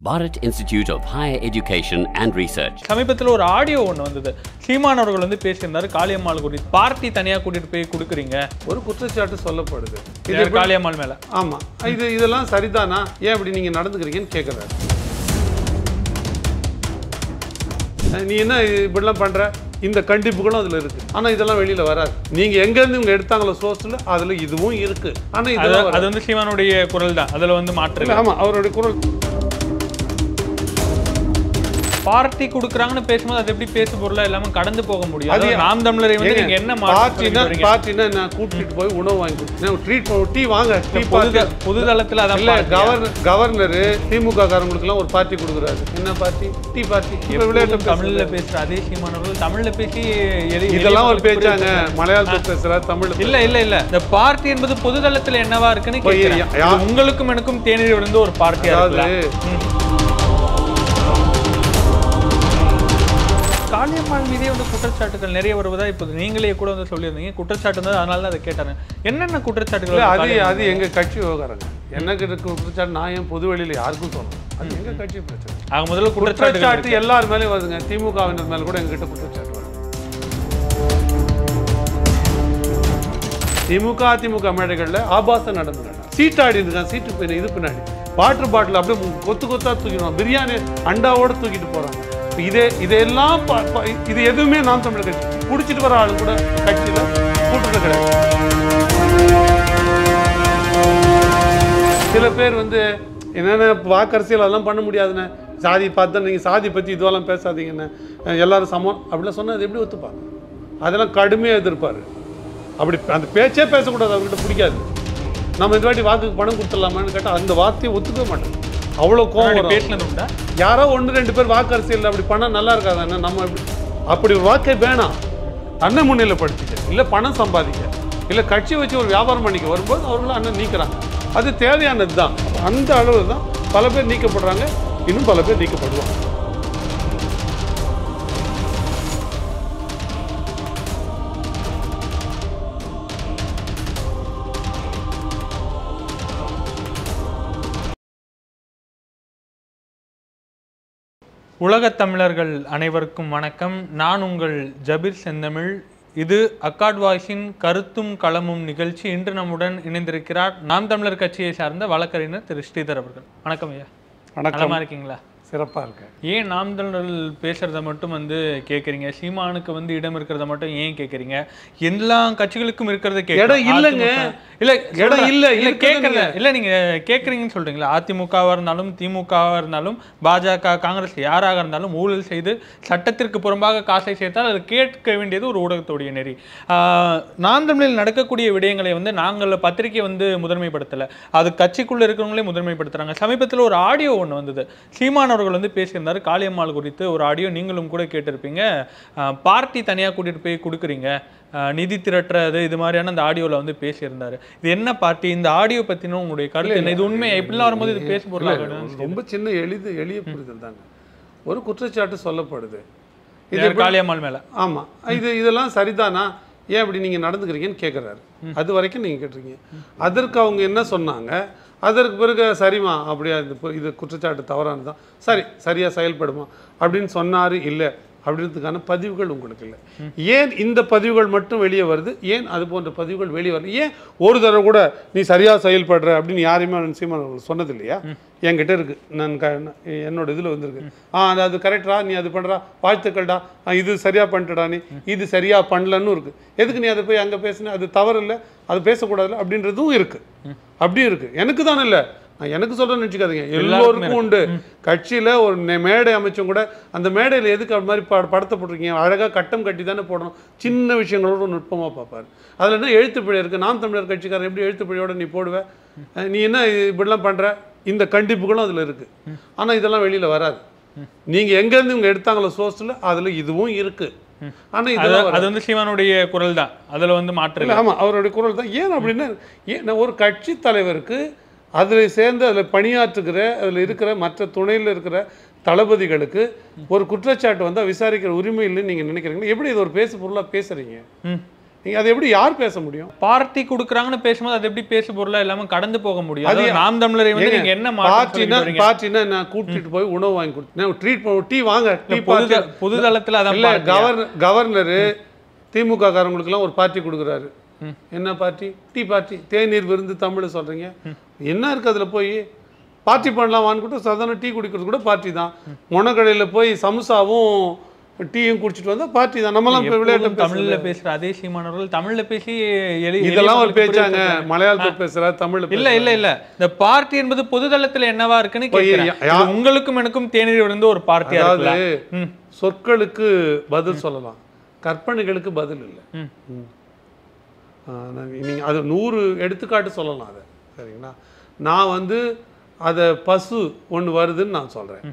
Bharat Institute of Higher Education and Research. சமீபத்தில் ஒரு audio ஒன்று வந்தது சீமான் அவர்கள் வந்து பேசியிருந்தாரு காளியம்மாள் குறித்து பார்ட்டி தனியாக கூட்டிட்டு போய் கொடுக்குறீங்க ஒரு குற்றச்சாட்டு சொல்லப்படுது இது இது காளியம்மாள் மேல ஆமா இது இதெல்லாம் சரிதானா ஏன் இப்படி நீங்க நடந்துக்கிறீங்கன்னு கேட்குறாரு நீ என்ன இப்படிலாம் பண்ற இந்த கண்டிப்புகளும் அதுல இருக்கு ஆனா இதெல்லாம் வெளியில வராது நீங்க எங்க இருந்து இவங்க எடுத்தாங்களோ சோர்ஸ்ல அதுல இதுவும் இருக்கு ஆனா அது இதெல்லாம் அது வராது. வந்து சீமானுடைய குரல் தான் அதுல வந்து மாற்று இல்ல, ஆமா அவருடைய குரல் பார்ட்டி கொடுக்குறாங்கன்னு பேசும்போது அது எப்படி பேசு பொருளா இல்லாம கடந்து போக முடியும் அது அது நாம் தமிழரை வந்து நீங்க என்ன மாற்றம் பார்ட்டினா சொல்லிட்டு வரீங்க? பார்ட்டினா நான் கூட்டிட்டு போய் உணவு வாங்கி கொடுத்தேன் ட்ரீட் டீ வாங்க டீ பொது பார்ட்டி பொது தளத்துல அதான் இல்ல party-யா? கவர்னர் கவர்னர் திமுக காரங்களுக்குலாம் ஒரு பார்ட்டி கொடுக்குறாரு என்ன பார்ட்டி டீ பார்ட்டி இப்ப விளையாட்டு எப்போதும் தமிழ்ல பேசுற அதே சீமான் அவர்கள் தமிழ்ல பேசி எளி- இதெல்லாம் ஒரு எளிய பேச்சாங்க மக்களுக்கு மலையாளத்தில் பேசுறாரு தமிழ் இல்ல இல்ல இல்ல இந்த பார்ட்டி என்பது பொதுதளத்துல என்னவா இருக்குன்னு போய் கேக்குறேன். யா- யா- இது உங்களுக்கும் எனக்கும் தேநீர் விழுந்து ஒரு பார்ட்டியா அதாவது இருக்குல்ல காளியம்மாள் மீதே வந்து குற்றச்சாட்டுகள் நிறைய வருவதா இப்போ நீங்களே கூட வந்து சொல்லியிருந்தீங்க குற்றச்சாட்டு வந்து அதனால தான் அதை கேட்டாங்க என்னென்ன குற்றச்சாட்டுகள் இல்ல வந்து அது காளியம்மாள் அது எங்க கட்சி விவகாரங்க எனக்கு இருக்க குற்றச்சாட்டு நான் ஏன் பொது வெளியில யாருக்கும் சொல்லணும் அது எங்க கட்சி பிரச்சனை ஆக முதல்ல குற்றச்சாட்டுகள் குற்றச்சாட்டு எல்லார் மேலேயும் வருதுங்க திமுகவினர் மேல கூட எங்ககிட்ட குற்றச்சாட்டு வருது திமுக அதிமுக மேடைகள்ல ஆபாசம் நடந்துங்க சீட்டாடி இருக்கான் சீட்டு பின்ன இது பின்னாடி வாட்டர் பாட்டில் அப்படியே மு- கொத்து கொத்தா தூக்கிடுவான் பிரியாணி அண்டாவோட தூக்கிட்டு போறாங்க இப்ப இதே இதெல்லாம் ப- ப- இது எதுவுமே நாம் தமிழர் கட்சி குடிச்சிட்டு வர ஆளு கூட கட்சியில கூட்டத்தில் கிடையாது சில பேர் வந்து என்னென்ன வாக்கரசியல் அதெல்லாம் பண்ண முடியாதுண்ணே சாதி பார்த்து நீங்கள் சாதி பற்றி இதுவெல்லாம் பேசாதீங்கண்ணே அஹ் எல்லாரும் சமம் அப்படிலாம் சொன்னா அது எப்படி ஒத்துப்பாங்க அதெல்லாம் கடுமையாக எதிர்ப்பார் அப்படி அந்த பேச்சே பேசக்கூடாது அவர்கிட்ட பிடிக்காது நம்ம இந்த வாட்டி வாக்குக்கு பணம் கொடுத்துடலாமான்னு கேட்டால் அந்த வார்த்தையை ஒத்துக்க மாட்டோம் அவ்வளோ கோவம் முன்னாடி வரும். பேசினது உண்டா யாரோ ஒன்று ரெண்டு பேர் வாக்கு அரசியல் அப்படி பண்ணா நல்லா இருக்காதானே நம்ம எப்படி அப்படி ஒரு வாக்கே வேணாம் அண்ணன் முன்னிலைப்படுத்திக்க இல்லை பணம் சம்பாதிக்க இல்லை கட்சி வச்சு ஒரு வியாபாரம் பண்ணிக்க வரும்போது அவர்களும் அண்ணன் நீக்குறாங்க அது தேவையானது தான் அந்த அளவு தான் பல பேர் நீக்கப்படுறாங்க இன்னும் பல பேர் நீக்கப்படுவாங்க உலகத் தமிழர்கள் அனைவருக்கும் வணக்கம் நான் உங்கள் ஜபீர் செந்தமிழ் இது அக்காட் வாய்ஸின் கருத்தும் களமும் நிகழ்ச்சி இன்று நம்முடன் இணைந்திருக்கிறார் நாம் தமிழர் கட்சியை சார்ந்த வழக்கறிஞர் திரு ஸ்ரீதர் அவர்கள் வணக்கம் ஐயா வணக்கம் நலமா இருக்கீங்களா சிறப்பாக இருக்கேன் ஏன் நாம் தமிழர்கள் பேசுறத மட்டும் வந்து கேட்குறீங்க சீமானுக்கு வந்து இடம் இருக்கிறத மட்டும் ஏன் கேட்குறீங்க எல்லா கட்சிகளுக்கும் இருக்கிறத கேட்குறோம். இடம் இல்லைங்க. அதிமுக இல்ல இடம் சொல்றேன். இல்ல, இல்ல இருக்கிறத கேட்கறத நீங்க- இல்ல நீங்க கேட்குறீங்கன்னு சொல்றீங்களா அதிமுகவா இருந்தாலும் திமுகவா இருந்தாலும் பாஜக காங்கிரஸ் யாராக இருந்தாலும் ஊழல் செய்து சட்டத்திற்கு புறம்பாக காசை சேர்த்தால் அது கேட்க வேண்டியது ஒரு ஊடகத்துடைய நெறி ஆஹ், நாம் தமிழில் நடக்கக்கூடிய விடயங்களை வந்து நாங்கள் பத்திரிக்கை வந்து முதன்மைப்படுத்தல அது கட்சிக்குள்ள இருக்கிறவங்களே முதன்மைப்படுத்துறாங்க சமீபத்தில் ஒரு ஆடியோ ஒன்று வந்தது சீமான் அவர்கள் வந்து பேசியிருந்தாரு காளியம்மாள் குறித்து ஒரு ஆடியோ நீங்களும் கூட கேட்டிருப்பீங்க ஆஹ், பார்ட்டி தனியா கூட்டிட்டு போய் கொடுக்குறீங்க ஆஹ், நிதி திரட்டுறது இது மாதிரியான அந்த ஆடியோல வந்து பேசியிருந்தாரு இது என்ன பார்ட்டி இந்த ஆடியோ பத்தின உங்களுடைய கருத்து என்ன இது உண்மை இப்படிலாம் வரும்போது இது பேச இல்ல, பொருளாக ரொம்ப சின்ன எளிது எளிய புரிதல் தாங்க ஒரு குற்றச்சாட்டு சொல்லப்படுது இது இது காளியம்மாள் மேல ஆமா இது இதெல்லாம் சரிதானா ஏன் இப்படி நீங்க நடந்துக்கிறீங்கன்னு கேட்குறாரு அது வரைக்கும் நீங்க கேட்டிருக்கீங்க அதற்கு அவங்க என்ன சொன்னாங்க அதற்கு பிறகு சரிம்மா அப்படியா இது பு- இது குற்றச்சாட்டு தவறானதான் சரி சரியா செயல்படுமா அப்படின்னு சொன்னாரு இல்லை அப்படின்றதுக்கான பதிவுகள் உங்களுக்கு இல்லை ஏன் இந்த பதிவுகள் மட்டும் வெளியே வருது ஏன் அது போன்ற பதிவுகள் வெளியே வரல ஏன் ஒரு தடவை கூட நீ சரியா செயல்படுற அப்படின்னு யாரையுமே சீமான் அவர்கள் சொன்னது இல்லையா என்கிட்ட இருக்கு நான் க நான் என்னோட இதில் வந்திருக்கு ஆ அது அது கரெக்டா நீ அது பண்ணுறா வாழ்த்துக்கள்டா ஆ, இது சரியா பண்ணிட்டடா நீ இது சரியா பண்ணலன்னு இருக்கு எதுக்கு நீ அதை போய் அங்கே பேசுன அது தவறு இல்லை அது பேசக்கூடாதுல்ல அப்படின்றதும் இருக்கு அப்படியும் இருக்கு எனக்கு தானே இல்லை நான் எனக்கு சொல்றேன்னு வச்சுக்காதீங்க எல்லோருக்கும் உண்டு கட்சியில ஒரு நெ- மேடை அமைச்சும் கூட அந்த மேடையில் எதுக்கு அது மாதிரி ப- படத்தை போட்டிருக்கீங்க அழகா கட்டம் கட்டி தானே போடணும் சின்ன விஷயங்களோட நுட்பமா பார்ப்பாரு அதுல என்ன எழுத்துப்பிழை இருக்கு நாம் தமிழர் கட்சிக்காரன் எப்படி எழுத்துப்பிழையோட நீ போடுவ அஹ் நீ என்ன இப்படிலாம் பண்ற இந்த கண்டிப்புகளும் அதுல இருக்கு ஆனா இதெல்லாம் வெளியில வராது நீங்க எங்க இருந்து இவங்க எடுத்தாங்களோ சோர்ஸ்ல அதுல இதுவும் இருக்கு ஆனா அது இதெல்லாம் வராது. அது வந்து சீமானுடைய குரல் தான் அதுல வந்து மாற்று இல்ல ஆமா அவருடைய குரல் தான் ஏன் அப்படின்னா ஏன் நான் ஒரு கட்சி தலைவருக்கு அதில் சேர்ந்து அதில் பணியாற்றுகிற அதில் இருக்கிற மற்ற துணையில் இருக்கிற தளபதிகளுக்கு ஒரு குற்றச்சாட்டு வந்தால் விசாரிக்கிற உரிமை இல்லைன்னு நீங்கள் நினைக்கிறீங்களா எப்படி இது ஒரு பேசு பொருளாக பேசுறீங்க ம் நீங்க அதை எப்படி யார் பேச முடியும் பார்ட்டி கொடுக்குறாங்கன்னு பேசும்போது அது எப்படி பேசு பொருளா இல்லாம கடந்து போக முடியும் அது அதாவது நாம் தமிழரை வந்து ஏங்க, நீங்க என்ன மாற்றம் பார்ட்டினா சொல்லிட்டு வரீங்க? பார்ட்டினா நான் கூட்டிட்டு போய் உணவு வாங்கி கொடுத்தேன் ட்ரீட் டீ வாங்க டீ பொது பார்ட்டி பொது தளத்துல அதான் இல்ல பார்ட்டியா? கவர்னர் கவர்னரு திமுக காரங்களுக்குலாம் ஒரு பார்ட்டி கொடுக்குறாரு என்ன பார்ட்டி டீ பார்ட்டி தேநீர் விருந்து தமிழ் சொல்றீங்க என்ன இருக்கு அதுல போய் பார்ட்டி பண்ணலாம் வாங்கிட்டு சாதாரண டீ குடிக்கிறது கூட பார்ட்டி தான் மொனக்கடையில் போய் சமுசாவும் டீயும் குடிச்சிட்டு வந்தா பார்ட்டி தான் நம்மலாம் இப்போ விளையாட்டு எப்போதும் தமிழ்ல பேசுற அதே சீமானவர்கள் தமிழ்ல பேசி எளி- எளிய இதெல்லாம் ஒரு மக்களுக்கு புரிய பேச்சாங்க வைக்கிறாங்க. மலையாளத்தில் பேசுறா தமிழ்ல இல்ல இல்ல இல்ல இந்த பார்ட்டி என்பது பொது தளத்துல என்னவா இருக்குன்னு போய் கேக்குறேன் யா- யா- இது உங்களுக்கும் எனக்கும் தேநீர் விருந்து ஒரு பார்ட்டியா அதாவது இருக்குல்ல ம். சொற்களுக்கு பதில் சொல்லலாம் கற்பனைகளுக்கு பதில் இல்லை ம். ம். ஆ, நான் நீங்க அது நூறு எடுத்துக்காட்டு சொல்லலாம் அதை சரிங்களா நான் வந்து அதை பசு ஒன்று வருதுன்னு நான் சொல்றேன்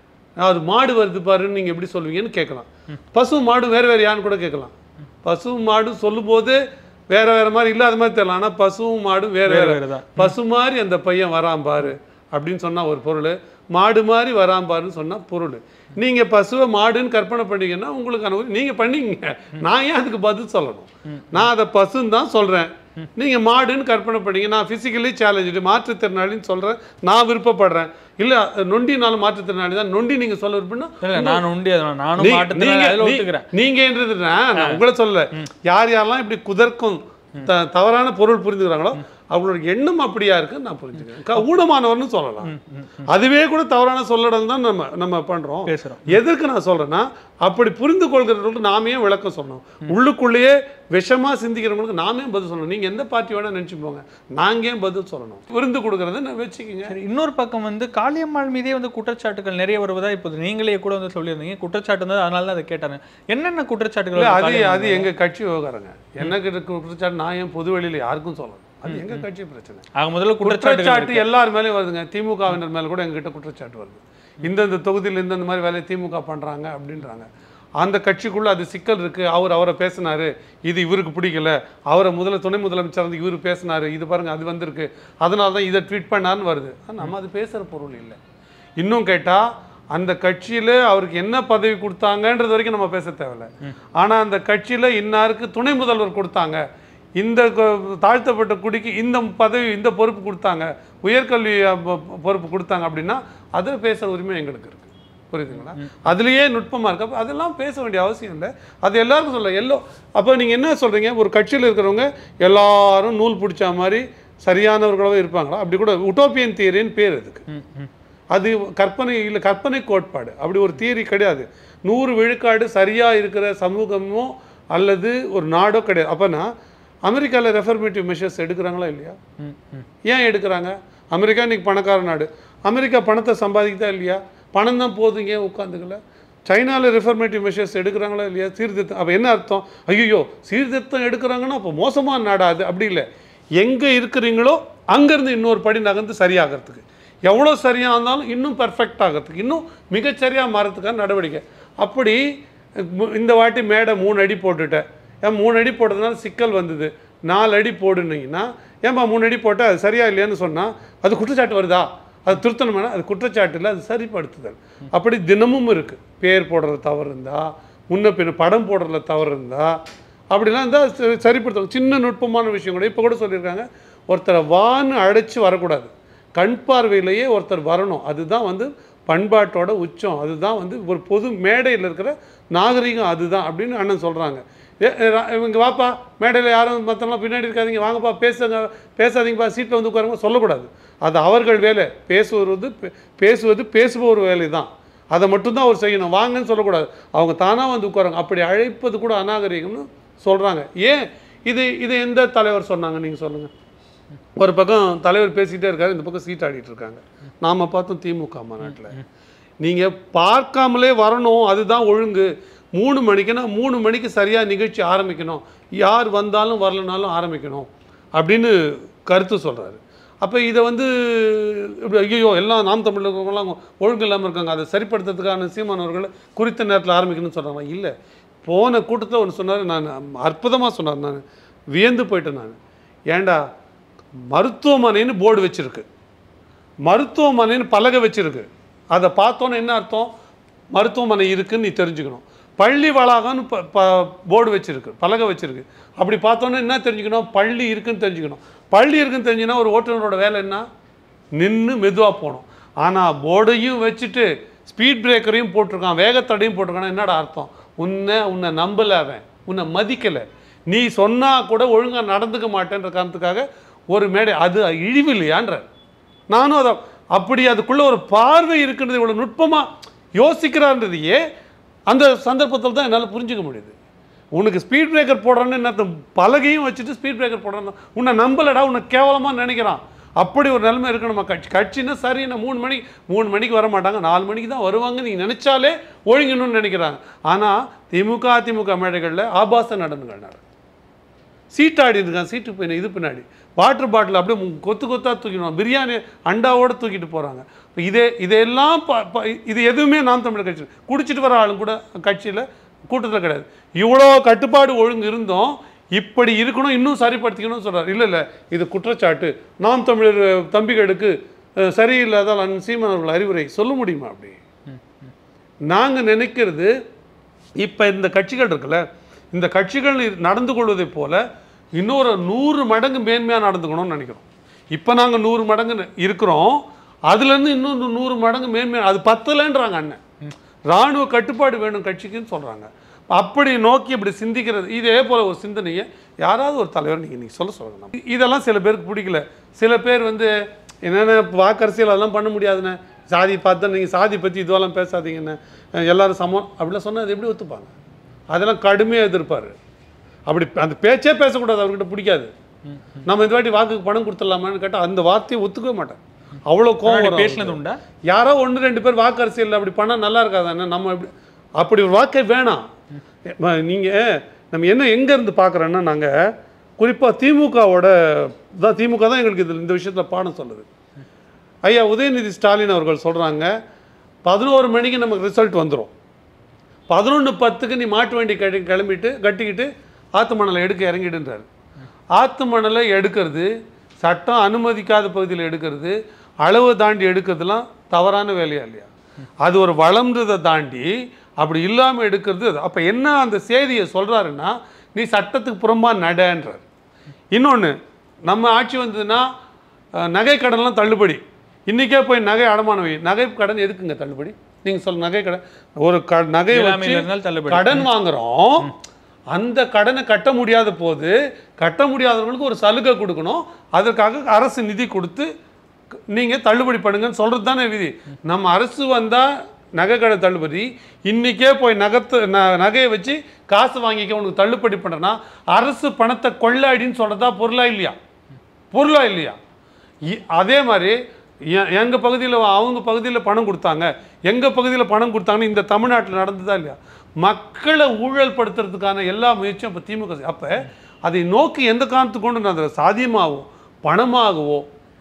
அது மாடு வருது பாருன்னு நீங்க எப்படி சொல்லுவீங்கன்னு கேட்கலாம் பசு மாடு வேற வேற யான்னு கூட கேட்கலாம் பசு மாடு சொல்லும்போது வேற வேற மாதிரி இல்லாத மாதிரி தெரியலாம் ஆனா பசுவும் மாடும் வேற வேற வேற வேறதான். பசு மாதிரி அந்த பையன் வரான் பாரு அப்படின்னு சொன்னா ஒரு பொருள் மாடு மாதிரி வரான் பாருன்னு சொன்னா பொருள் நீங்க பசுவை மாடுன்னு கற்பனை பண்ணீங்கன்னா உங்களுக்கு அனுபவம் நீங்க பண்ணீங்க நான் ஏன் அதுக்கு பதில் சொல்லணும் நான் அதை பசுன்னு தான் சொல்றேன் நீங்க மாடுன்னு கற்பனை பண்ணீங்க நான் பிசிக்கலி சேலஞ்சு மாற்றுத்திறனாளின்னு சொல்றேன் நான் விருப்பப்படுறேன் இல்ல நொண்டினாலும் மாற்றுத்திறனாளி தான் நொண்டி நீங்க சொல்ல விருப்பம்னா இல்ல நான் உண்டி அதனால நானும் நீ- மாட்டுத்திறனாளி நீங்க- அதுல நீ- ஒத்துக்கிறேன் நீங்கன்றதுன்னா நான் உங்களை சொல்லல யார் யாரெல்லாம் இப்படி குதர்க்கும் த- தவறான பொருள் புரிஞ்சுக்கிறாங்களோ அவங்களோட எண்ணம் அப்படியா இருக்குன்னு நான் புரிஞ்சுக்கிறேன் க- ஊனமானவர்னு சொல்லலாம் அதுவே கூட தவறான சொல்லடம் தான் நம்ம நம்ம பண்றோம் பேசுறோம் எதற்கு நான் சொல்றேன்னா அப்படி புரிந்து கொள்கிறவர்களுக்கு நாமே விளக்கம் சொல்லணும் உள்ளுக்குள்ளேயே விஷமா சிந்திக்கிறவங்களுக்கு நாமே பதில் சொல்லணும் நீங்க எந்த பார்ட்டி வேணா நினைச்சு போங்க நாங்க ஏன் பதில் சொல்லணும் விருந்து கொடுக்கறத நான் வச்சுக்கோங்க சரி இன்னொரு பக்கம் வந்து காளியம்மாள் மீதே வந்து குற்றச்சாட்டுகள் நிறைய வருவதா இப்போது நீங்களே கூட வந்து சொல்லியிருந்தீங்க குற்றச்சாட்டு வந்து அதனால தான் அதை கேட்டாங்க என்னென்ன குற்றச்சாட்டுகள் இல்ல வந்து அது காளியம்மாள் அது எங்க கட்சி விவகாரங்க எனக்கு இருக்க குற்றச்சாட்டு நான் ஏன் பொது வெளியில யாருக்கும் சொல்லணும் அது எங்க கட்சி பிரச்சனை ஆக முதல்ல குற்றச்சாட்டுகள் குற்றச்சாட்டு எல்லார் மேலேயும் வருதுங்க திமுகவினர் மேல கூட எங்ககிட்ட குற்றச்சாட்டு வருது இந்தந்த தொகுதியில் இந்தந்த மாதிரி வேலையை திமுக பண்றாங்க அப்படின்றாங்க அந்த கட்சிக்குள்ள அது சிக்கல் இருக்கு அவர் அவரை பேசினாரு இது இவருக்கு பிடிக்கல அவரை முதல்ல துணை முதலமைச்சர் வந்து இவர் பேசினாரு இது பாருங்க அது வந்திருக்கு அதனால தான் இதை ட்வீட் பண்ணாருன்னு வருது ஆனா, நம்ம அது பேசுற பொருள் இல்லை இன்னும் கேட்டா அந்த கட்சியில அவருக்கு என்ன பதவி கொடுத்தாங்கன்றது வரைக்கும் நம்ம பேச தேவையில்ல ஆனா அந்த கட்சியில இன்னாருக்கு துணை முதல்வர் கொடுத்தாங்க இந்த க- தாழ்த்தப்பட்ட குடிக்கு இந்த பதவி இந்த பொறுப்பு கொடுத்தாங்க உயர்கல்வி அ, பொ- பொறுப்பு கொடுத்தாங்க அப்படின்னா அதில் பேசுகிற உரிமை எங்களுக்கு இருக்கு புரியுதுங்களா அதுலயே நுட்பமா இருக்கு அப்ப அதெல்லாம் பேச வேண்டிய அவசியம் இல்லை அது எல்லாருக்கும் சொல்ல எல்லோ அப்போ நீங்க என்ன சொல்றீங்க ஒரு கட்சியில் இருக்கிறவங்க எல்லாரும் நூல் பிடிச்ச மாதிரி சரியானவர்களாகவே இருப்பாங்களா அப்படி கூட உட்டோப்பியன் தியரின்னு பேர் அதுக்கு ம், ம். அது கற்பனை இல்லை கற்பனை கோட்பாடு அப்படி ஒரு தியரி கிடையாது நூறு விழுக்காடு சரியா இருக்கிற சமூகமோ அல்லது ஒரு நாடோ கிடையாது அப்போனா அமெரிக்காவில் ரெஃபர்மேட்டிவ் மெஷர்ஸ் எடுக்கிறாங்களா இல்லையா ம், ம். ஏன் எடுக்கிறாங்க அமெரிக்கா இன்னைக்கு பணக்கார நாடு அமெரிக்கா பணத்தை சம்பாதிக்குதா இல்லையா பணம் தான் போதுங்க ஏன் உட்காந்துக்கல சைனாவில் ரிஃபர்மேட்டிவ் மெஷர்ஸ் எடுக்கிறாங்களா இல்லையா சீர்திருத்தம் அப்போ என்ன அர்த்தம் ஐயோ சீர்திருத்தம் எடுக்கிறாங்கன்னா அப்போ மோசமான நாடா அது அப்படி இல்லை எங்கே இருக்கிறீங்களோ அங்கேருந்து இன்னொரு படி நகர்ந்து சரியாகிறதுக்கு எவ்வளோ சரியாக இருந்தாலும் இன்னும் பெர்ஃபெக்ட் ஆகிறதுக்கு இன்னும் மிகச்சரியாக மாறதுக்கான நடவடிக்கை அப்படி மு- இந்த வாட்டி மேடை மூணு அடி போட்டுட்டேன் ஏன் மூணு அடி போட்டதுனால சிக்கல் வந்தது நாலு அடி போடுனீங்கன்னா ஏன்பா மூணு அடி போட்டால் அது சரியா இல்லையான்னு சொன்னால் அது குற்றச்சாட்டு வருதா அது திருத்தணும்னா அது குற்றச்சாட்டு இல்லை அது சரிப்படுத்துதல் அப்படி தினமும் இருக்குது பேர் போடுறது தவறு இருந்தா முன்ன பின்ன படம் போடுறதுல தவறு இருந்தா அப்படிலாம் இருந்தால் சரி- சரிப்படுத்தணும் சின்ன நுட்பமான விஷயம் கூட இப்போ கூட சொல்லியிருக்காங்க ஒருத்தரை வான்னு அழைச்சி வரக்கூடாது கண் பார்வையிலேயே ஒருத்தர் வரணும் அதுதான் வந்து பண்பாட்டோட உச்சம் அதுதான் வந்து ஒரு பொது மேடையில் இருக்கிற நாகரிகம் அதுதான் அப்படின்னு அண்ணன் சொல்கிறாங்க ஏ ஏ, ரா- இவங்க வாப்பா மேடையில் யாரும் மற்றவங்களாம் பின்னாடி இருக்காதீங்க வாங்கப்பா பேசுங்க பேசாதீங்கப்பா சீட்டில் வந்து உட்காருங்க சொல்லக்கூடாது அது அவர்கள் வேலை பேசுவது பே- பேசுவது பேசுபவர் வேலை தான் அதை மட்டும்தான் அவர் செய்யணும் வாங்கன்னு சொல்லக்கூடாது அவங்க தானாக வந்து உட்காருங்க அப்படி அழைப்பது கூட அநாகரிகம்னு சொல்கிறாங்க ஏன் இது இது எந்த தலைவர் சொன்னாங்க நீங்கள் சொல்லுங்கள் ஒரு பக்கம் தலைவர் பேசிக்கிட்டே இருக்காரு இந்த பக்கம் சீட் ஆடிட்டு இருக்காங்க நாம பார்த்தோம் திமுக மாநாட்டில் நீங்கள் பார்க்காமலே வரணும் அதுதான் ஒழுங்கு மூணு மணிக்குன்னா மூணு மணிக்கு சரியாக நிகழ்ச்சி ஆரம்பிக்கணும் யார் வந்தாலும் வரலனாலும் ஆரம்பிக்கணும் அப்படின்னு கருத்து சொல்கிறாரு அப்போ இதை வந்து இப்படி ஐயோ எல்லாம் நாம் தமிழில் இருக்கிறவங்களாம் ஒழுங்கு இல்லாமல் இருக்காங்க அதை சரிப்படுத்துறதுக்கான சீமானவர்கள் குறித்த நேரத்தில் ஆரம்பிக்கணும்னு சொல்கிறாங்க இல்லை போன கூட்டத்தில் ஒன்று சொன்னார் நான் அற்புதமாக சொன்னார் நான் வியந்து போயிட்டேன் நான் ஏன்டா மருத்துவமனைன்னு போர்டு வச்சிருக்கு மருத்துவமனைன்னு பலகை வச்சிருக்கு அதை பார்த்தோன்னே என்ன அர்த்தம் மருத்துவமனை இருக்குன்னு நீ தெரிஞ்சுக்கணும் பள்ளி வளாகம்னு ப போர்டு வச்சிருக்கு பலகை வச்சிருக்கு அப்படி பார்த்தோன்னே என்ன தெரிஞ்சுக்கணும் பள்ளி இருக்குன்னு தெரிஞ்சுக்கணும் பள்ளி இருக்குன்னு தெரிஞ்சுன்னா ஒரு ஓட்டுநரோட வேலை என்ன நின்று மெதுவாக போகணும் ஆனால் போர்டையும் வச்சுட்டு ஸ்பீட் பிரேக்கரையும் போட்டிருக்கான் வேகத்தடையும் போட்டிருக்கான் என்னடா அர்த்தம் உன்னை உன்னை நம்பல அவன் உன்னை மதிக்கலை நீ சொன்னா கூட ஒழுங்கா நடந்துக்க மாட்டேன்ற காரணத்துக்காக ஒரு மேடை அது இழிவு இல்லையான்ற நானும் அதை அப்படி அதுக்குள்ள ஒரு பார்வை இருக்குன்றது இவ்வளோ நுட்பமாக யோசிக்கிறான்றதையே அந்த சந்தர்ப்பத்தில் தான் என்னால் புரிஞ்சுக்க முடியுது உனக்கு ஸ்பீட் பிரேக்கர் போடுறான்னு என்ன அர்த்தம்? பலகையும் வச்சுட்டு ஸ்பீட் பிரேக்கர் போடுறான்னு உன்னை நம்பலடா உன்னை கேவலமாக நினைக்கிறான் அப்படி ஒரு நிலைமை இருக்கு நம்ம கட்சி கட்சின்னா சரி என்ன மூணு மணிக்கு மூணு மணிக்கு வர மாட்டாங்க நாலு மணிக்கு தான் வருவாங்க நீங்கள் நினைச்சாலே ஒழுங்கணும்னு நினைக்கிறாங்க ஆனால் திமுக அதிமுக மேடைகளில் ஆபாச நடனங்கள் நடக்கும் சீட்டாடி இருக்கான் சீட்டு பின்ன இது பின்னாடி வாட்டர் பாட்டில் அப்படியே மு- கொத்து கொத்தா தூக்கிடுவாங்க பிரியாணி அண்டாவோட தூக்கிட்டு போகிறாங்க இப்போ இதே இதெல்லாம் ப- ப- இது எதுவுமே நாம் தமிழர் கட்சி குடிச்சிட்டு வர ஆளும் கூட கட்சியில் கூட்டத்தில் கிடையாது இவ்வளோ கட்டுப்பாடு ஒழுங்கு இருந்தும் இப்படி இருக்கணும் இன்னும் சரிப்படுத்திக்கணும்னு சொல்றாரு இல்லை இல்லை இது குற்றச்சாட்டு நாம் தமிழர் தம்பிகளுக்கு அஹ், சரியில்லாதால் அண்ணன் சீமான் அவர்கள் அறிவுரை சொல்ல முடியுமா அப்படி நாங்கள் நினைக்கிறது இப்போ இந்த கட்சிகள் இருக்குல்ல இந்த கட்சிகள் இரு- நடந்து கொள்வதைப் போல இன்னொரு நூறு மடங்கு மேன்மையாக நடந்துக்கணும்னு நினைக்கிறோம் இப்போ நாங்கள் நூறு மடங்கு ந- இருக்கிறோம் அதுலேருந்து இன்னும் நூறு மடங்கு மேன்மையாக அது பத்தலைன்றாங்க அண்ணன் ராணுவ கட்டுப்பாடு வேணும் கட்சிக்குன்னு சொல்கிறாங்க அப்படி நோக்கி இப்படி சிந்திக்கிறது இதே போல் ஒரு சிந்தனையை யாராவது ஒரு தலைவர் நீங்கள் நீங்கள் சொல்ல சொல்லுங்க இதெல்லாம் சில பேருக்கு பிடிக்கல சில பேர் வந்து என்னென்ன வாக்கரசியல் அதெல்லாம் பண்ண முடியாதுண்ணே சாதி பார்த்தா நீங்கள் சாதி பற்றி இதுவெல்லாம் பேசாதீங்கண்ணே அஹ் எல்லாரும் சமம் அப்படிலாம் சொன்னால் அது எப்படி ஒத்துப்பாங்க அதெல்லாம் கடுமையாக எதிர்ப்பார் அப்படி அந்த பேச்சே பேசக்கூடாது அவர்கிட்ட பிடிக்காது நம்ம இந்த வாட்டி வாக்குக்கு பணம் கொடுத்துடலாமான்னு கேட்டால் அந்த வார்த்தையை ஒத்துக்கவே மாட்டேன் அவ்வளோ கோவம் முன்னாடி வரும் பேசினது அவருக்கு. உண்டா யாரோ ஒன்று ரெண்டு பேர் வாக்கு அரசியல் அப்படி பண்ணால் நல்லா இருக்காதானே நம்ம இப்படி அப்படி ஒரு வாக்கே வேணாம் நீங்கள் நம்ம என்ன எங்கேருந்து பார்க்குறோன்னா நாங்கள் குறிப்பாக திமுகவோட தான் திமுக தான் எங்களுக்கு இதில் இந்த விஷயத்தில் பாடம் சொல்லுது ஐயா உதயநிதி ஸ்டாலின் அவர்கள் சொல்கிறாங்க பதினோரு மணிக்கு நமக்கு ரிசல்ட் வந்துடும் பதினொன்று பத்துக்கு நீ மாட்டு வண்டி கட்டி கிளம்பிட்டு கட்டிக்கிட்டு ஆத்து மணலை எடுக்க இறங்கிடுன்றாரு ஆத்து மணலை எடுக்கிறது சட்டம் அனுமதிக்காத பகுதியில் எடுக்கிறது அளவு தாண்டி எடுக்கிறதுலாம் தவறான வேலையா இல்லையா அது ஒரு வளம்ன்றதை தாண்டி அப்படி இல்லாமல் எடுக்கிறது அது அப்போ என்ன அந்த செய்தியை சொல்கிறாருன்னா நீ சட்டத்துக்கு புறம்பாக நடன்றார் இன்னொன்று நம்ம ஆட்சி வந்ததுன்னா அஹ், நகை கடன்லாம் தள்ளுபடி இன்றைக்கே போய் நகை அடமானம் வை நகை கடன் எதுக்குங்க தள்ளுபடி நீங்கள் சொல்ல நகை கடன் ஒரு க நகை இயலாமையில வச்சு இருந்தால் தள்ளுபடி. கடன் வாங்குறோம் அந்த கடனை கட்ட முடியாத போது கட்ட முடியாதவங்களுக்கு ஒரு சலுகை கொடுக்கணும் அதற்காக அரசு நிதி கொடுத்து க- நீங்க தள்ளுபடி பண்ணுங்கன்னு சொல்றது தானே விதி நம்ம அரசு வந்தா நகை கடை தள்ளுபடி இன்னைக்கே போய் நகத்து ந- நகையை வச்சு காசு வாங்கிக்க உனக்கு தள்ளுபடி பண்ணுறேன்னா அரசு பணத்தை கொள்ளாடின்னு சொல்றதா பொருளா இல்லையா பொருளா இல்லையா இ- அதே மாதிரி எ- எங்க பகுதியில் அவங்க பகுதியில் பணம் கொடுத்தாங்க எங்க பகுதியில் பணம் கொடுத்தாங்கன்னு இந்த தமிழ்நாட்டில் நடந்ததா இல்லையா மக்களை ஊழல் படுத்துறதுக்கான எல்லா முயற்சியும் இப்போ திமுக செய்- அப்ப அதை நோக்கி எந்த காரணத்துக்கு கொண்டு நான் சாதியமாகவோ பணமாகவோ